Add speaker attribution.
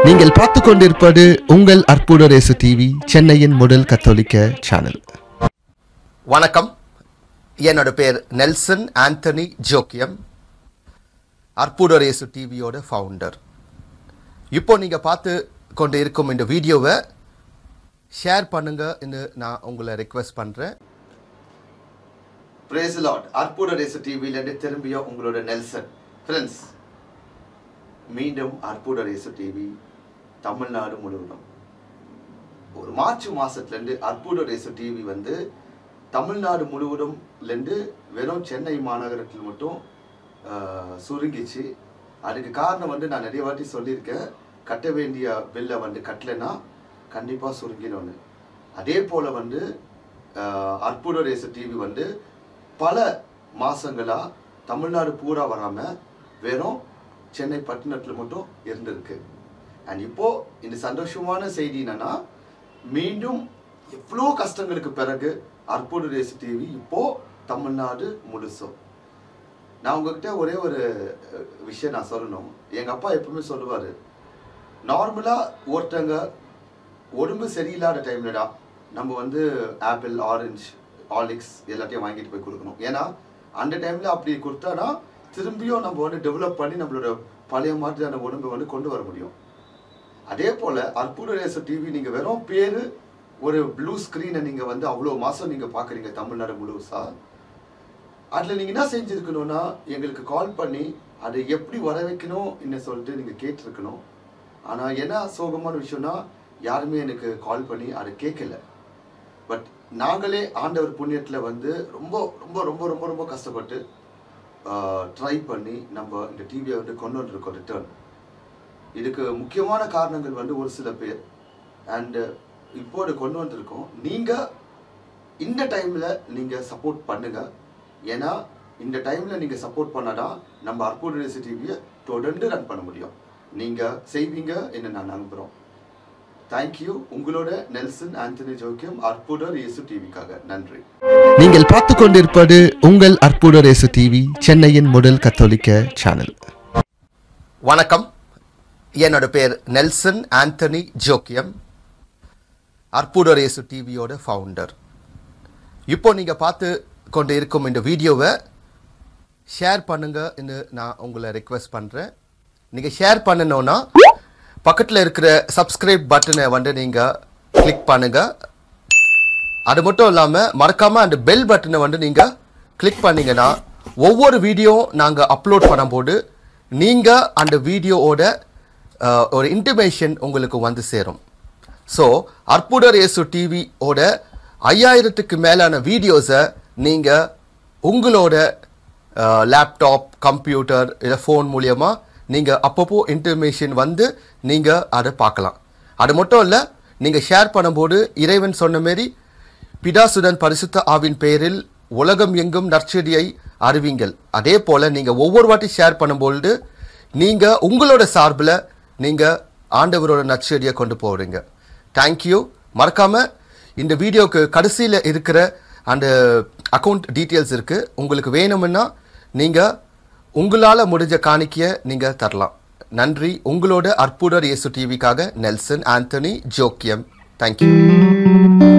Speaker 1: நீங்கள் பார்த்து கொண்டிருப்பது உங்கள் அற்புத ரேசு டிவி சென்னையின் முதல் கத்தோலிக்க சேனல்
Speaker 2: வணக்கம் என்னோட பேர் நெல்சன் ஆண்டனி ஜோக்கியம் அற்புதரேசு டிவியோட ஃபவுண்டர் இப்போ நீங்கள் பார்த்து கொண்டு இருக்கும் இந்த வீடியோவை ஷேர் பண்ணுங்கன்னு நான் உங்களை ரெக்வெஸ்ட் பண்ணுறேன் பிரேஸ் லாட் அற்புதரேசு டிவியிலேருந்து திரும்பிய உங்களோட நெல்சன் ஃப்ரெண்ட்ஸ் மீண்டும் அற்புதரேசு டிவி தமிழ்நாடு முழுவதும் ஒரு மார்ச் மாசத்துலேருந்து அற்புத ரேசு டிவி வந்து தமிழ்நாடு முழுவதும்லேருந்து வெறும் சென்னை மாநகரத்தில் மட்டும் ஆஹ், சுருங்கிச்சு அதுக்கு காரணம் வந்து நான் நிறைய வாட்டி சொல்லியிருக்கேன் கட்ட வேண்டிய பில்லை வந்து கட்டலைன்னா கண்டிப்பாக சுருங்கிடும்னு அதே போல் வந்து ஆஹ், அற்புத ரேசு டிவி வந்து பல மாசங்களா தமிழ்நாடு பூரா வராமல் வெறும் சென்னை பட்டணத்தில் மட்டும் இருந்திருக்கு அண்ட் இப்போ இந்த சந்தோஷமான செய்தி என்னன்னா மீண்டும் எவ்வளோ கஷ்டங்களுக்கு பிறகு அற்புத ரேஸ் டிவி இப்போ தமிழ்நாடு முழுசும் நான் உங்ககிட்ட ஒரே ஒரு அஹ், விஷயம் நான் சொல்லணும் எங்க அப்பா எப்பவுமே சொல்லுவாரு நார்மலா ஒருத்தங்க உடம்பு சரியில்லாத டைம்லடா நம்ம வந்து ஆப்பிள் ஆரஞ்சு ஆலிக்ஸ் எல்லாத்தையும் வாங்கிட்டு போய் கொடுக்கணும் ஏன்னா அந்த டைம்ல அப்படி கொடுத்தானா திரும்பியும் நம்ம வந்து டெவலப் பண்ணி நம்மளோட பழைய மாதிரியான உடம்பை வந்து கொண்டு வர முடியும் அதே போல அற்புத ரேச டிவி நீங்க வெறும் பேரு ஒரு ப்ளூ ஸ்கிரீனை நீங்க வந்து அவ்வளோ மாசம் நீங்க பாக்குறீங்க தமிழ்நாடு முழுசா அதுல நீங்க என்ன செஞ்சிருக்கணும்னா எங்களுக்கு கால் பண்ணி அதை எப்படி வர வைக்கணும் என்ன சொல்லிட்டு நீங்க கேட்டிருக்கணும் ஆனா என்ன சோகமான விஷயம்னா யாருமே எனக்கு கால் பண்ணி அதை கேட்கல பட் நாங்களே ஆண்டவர் புண்ணியத்துல வந்து ரொம்ப ரொம்ப ரொம்ப ரொம்ப ரொம்ப கஷ்டப்பட்டு ட்ரை பண்ணி நம்ம இந்த டிவியை வந்து கொண்டு வந்திருக்கோம் ரிட்டர்ன் இதுக்கு முக்கியமான காரணங்கள் வந்து ஒரு சில பேர் அண்ட் இப்போ இதை கொண்டு வந்திருக்கோம் நீங்க இந்த டைம்ல நீங்க சப்போர்ட் பண்ணுங்க ஏன்னா இந்த டைம்ல நீங்க சப்போர்ட் பண்ணாதான் நம்ம அற்புத ரேசி டிவியை தொடர்ந்து ரன் பண்ண முடியும் நீங்க செய்வீங்க என்று நான் நம்புறோம் தேங்க்யூ உங்களோட நெல்சன் ஆண்டனி ஜோக்கியம் அற்புத இயேசு டிவிக்காக நன்றி
Speaker 1: நீங்கள் பார்த்து கொண்டிருப்பது உங்கள் அற்புத ரேசு டிவி சென்னையின் முதல் கத்தோலிக்க சேனல்
Speaker 2: வணக்கம் என்னோட பேர் நெல்சன் ஆண்டனி ஜோக்கியம் அற்புதரேசு டிவியோட ஃபவுண்டர் இப்போ நீங்க பார்த்து கொண்டு இருக்கும் இந்த வீடியோவை ஷேர் பண்ணுங்கன்னு நான் உங்களை ரெக்வெஸ்ட் பண்றேன் நீங்க ஷேர் பண்ணணும்னா பக்கத்தில் இருக்கிற சப்ஸ்கிரைப் பட்டனை வந்து நீங்க கிளிக் பண்ணுங்க அது மட்டும் இல்லாமல் மறக்காம அந்த பெல் பட்டனை வந்து நீங்க கிளிக் பண்ணீங்கன்னா ஒவ்வொரு வீடியோ நாங்க அப்லோட் பண்ணும்போது நீங்க அந்த வீடியோவோட அஹ், ஒரு இன்டிமேஷன் உங்களுக்கு வந்து சேரும் ஸோ அற்புதர் இயேசு டிவியோட ஐயாயிரத்துக்கு மேலான வீடியோஸை நீங்க உங்களோட லேப்டாப் கம்ப்யூட்டர் இல்லை ஃபோன் மூலியமா நீங்க அப்பப்போ இன்டர்மேஷன் வந்து நீங்க அதை பார்க்கலாம் அது மட்டும் இல்லை நீங்க ஷேர் பண்ணும்போது இறைவன் சொன்ன மாரி பிதாசுடன் பரிசுத்த ஆவின் பெயரில் உலகம் எங்கும் நற்செடியை அறிவிங்கள் அதே போல நீங்க ஒவ்வொரு வாட்டி ஷேர் பண்ணும்பொழுது நீங்க உங்களோட சார்பில் நீங்க ஆண்டவரோட நற்செடியை கொண்டு போறீங்க தேங்க்யூ மறக்காம இந்த வீடியோக்கு கடைசியில் இருக்கிற அந்த அக்கௌண்ட் டீட்டெயில்ஸ் இருக்கு உங்களுக்கு வேணும்னா நீங்க உங்களால முடிஞ்ச காணிக்கையை நீங்க தரலாம் நன்றி உங்களோட அற்புதர் இயேசு டிவிக்காக நெல்சன் ஆண்டனி ஜோக்கியம் தேங்க்யூ